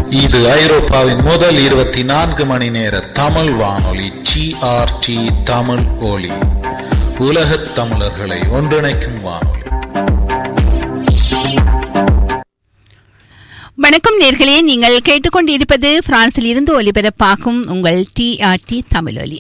இது ஐரோப்பாவின் முதல் இருபத்தி நான்கு மணி நேர தமிழ் வானொலி ஜிஆர்டி தமிழ் ஒலி உலகத் தமிழர்களை ஒன்றிணைக்கும் வானொலி வணக்கம் நேர்களே நீங்கள் கேட்டுக்கொண்டிருப்பது பிரான்சில் இருந்து ஒலிபரப்பாகும் உங்கள் டிஆர்டி தமிழொலி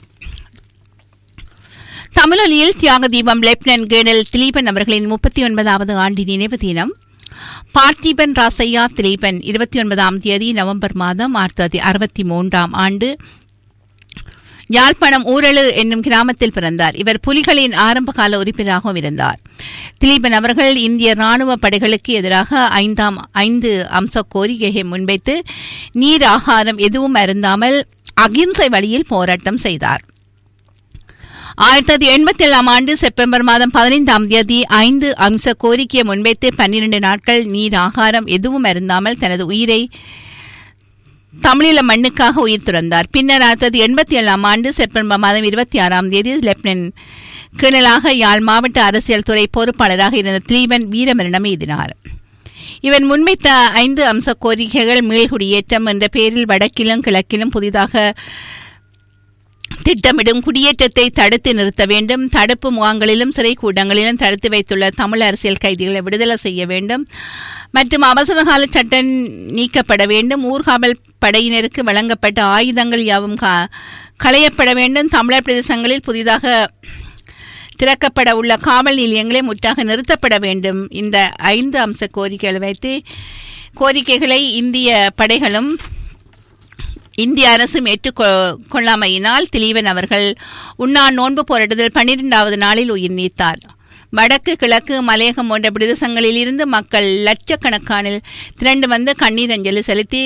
தமிழொலியில் தியாக தீபம் லெப்டினன்ட் கேர்னல் திலீபன் அவர்களின் முப்பத்தி ஒன்பதாவது ஆண்டு நினைவு தினம் பார்த்திபன் ராசையா திலீபன் இருபத்தி ஒன்பதாம் தேதி நவம்பர் மாதம் ஆயிரத்தி தொள்ளாயிரத்தி அறுபத்தி மூன்றாம் ஆண்டு யாழ்ப்பாணம் ஊரலு என்னும் கிராமத்தில் பிறந்தார் இவர் புலிகளின் ஆரம்பகால உறுப்பினராகவும் இருந்தார் திலீபன் அவர்கள் இந்திய ராணுவ படைகளுக்கு எதிராக ஐந்தாம் ஐந்து அம்ச கோரிக்கையை முன்வைத்து நீர் ஆகாரம் எதுவும் அருந்தாமல் அகிம்சை வழியில் போராட்டம் செய்தார் ஆயிரத்தி தொள்ளாயிரத்தி எண்பத்தி ஏழாம் ஆண்டு செப்டம்பர் மாதம் பதினைந்தாம் தேதி ஐந்து அம்ச கோரிக்கையை முன்வைத்து பன்னிரண்டு நாட்கள் நீர் ஆகாரம் எதுவும் அருந்தாமல் தனது உயிரை தமிழீழ மண்ணுக்காக உயிர் துறந்தார் பின்னர் ஆயிரத்தி தொள்ளாயிரத்தி எண்பத்தி ஏழாம் ஆண்டு செப்டம்பர் மாதம் இருபத்தி ஆறாம் தேதி லெப்டினன்ட் கேர்னலாக யாழ் மாவட்ட அரசியல் துறை பொறுப்பாளராக இருந்த திலீபன் வீரமரணம் எய்தினார் இவன் முன்வைத்த ஐந்து அம்ச கோரிக்கைகள் மீள்குடியேற்றம் என்ற பெயரில் வடக்கிலும் கிழக்கிலும் புதிதாக திட்டமிடும் குடியேற்றத்தை தடுத்து நிறுத்த வேண்டும் தடுப்பு முகாம்களிலும் சிறை கூட்டங்களிலும் தடுத்து வைத்துள்ள தமிழ் அரசியல் கைதிகளை விடுதலை செய்ய வேண்டும் மற்றும் அவசரகால சட்டம் நீக்கப்பட வேண்டும் ஊர்காவல் படையினருக்கு வழங்கப்பட்ட ஆயுதங்கள் யாவும் களையப்பட வேண்டும் தமிழர் பிரதேசங்களில் புதிதாக திறக்கப்பட உள்ள காவல் நிலையங்களை முற்றாக நிறுத்தப்பட வேண்டும் இந்த ஐந்து அம்ச கோரிக்கைகளை வைத்து கோரிக்கைகளை இந்திய படைகளும் இந்திய அரசும் ஏற்றுக்கொள்ளாமையினால் திலீபன் அவர்கள் உண்ணா நோன்பு போராட்டத்தில் பன்னிரெண்டாவது நாளில் உயிர் நீத்தார் வடக்கு கிழக்கு மலையகம் போன்ற பிரதேசங்களில் இருந்து மக்கள் லட்சக்கணக்கானில் திரண்டு வந்து கண்ணீர் அஞ்சலி செலுத்தி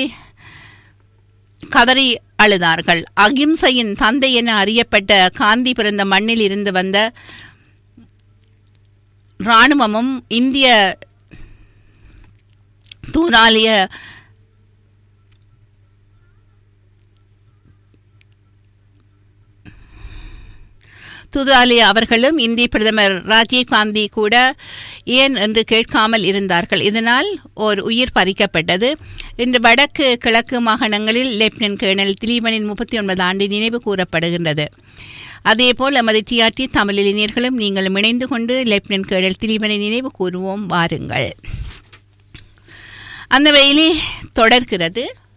கதறி அழுதார்கள் அகிம்சையின் தந்தை என அறியப்பட்ட காந்தி பிறந்த மண்ணில் இருந்து வந்த இராணுவமும் இந்திய தூராலிய துதாலி அவர்களும் இந்திய பிரதமர் ராஜீவ் காந்தி கூட ஏன் என்று கேட்காமல் இருந்தார்கள் இதனால் ஒரு உயிர் பறிக்கப்பட்டது இன்று வடக்கு கிழக்கு மாகாணங்களில் லெப்டினன்ட் கேர்னல் திலீபனின் முப்பத்தி ஒன்பது ஆண்டு நினைவு கூறப்படுகின்றது அதேபோல் எமது டிஆர்டி தமிழ் இளைஞர்களும் நீங்கள் இணைந்து கொண்டு லெப்டினன்ட் கேர்னல் திலீபனை நினைவு கூறுவோம் வாருங்கள் அந்த வெயிலே தொடர்கிறது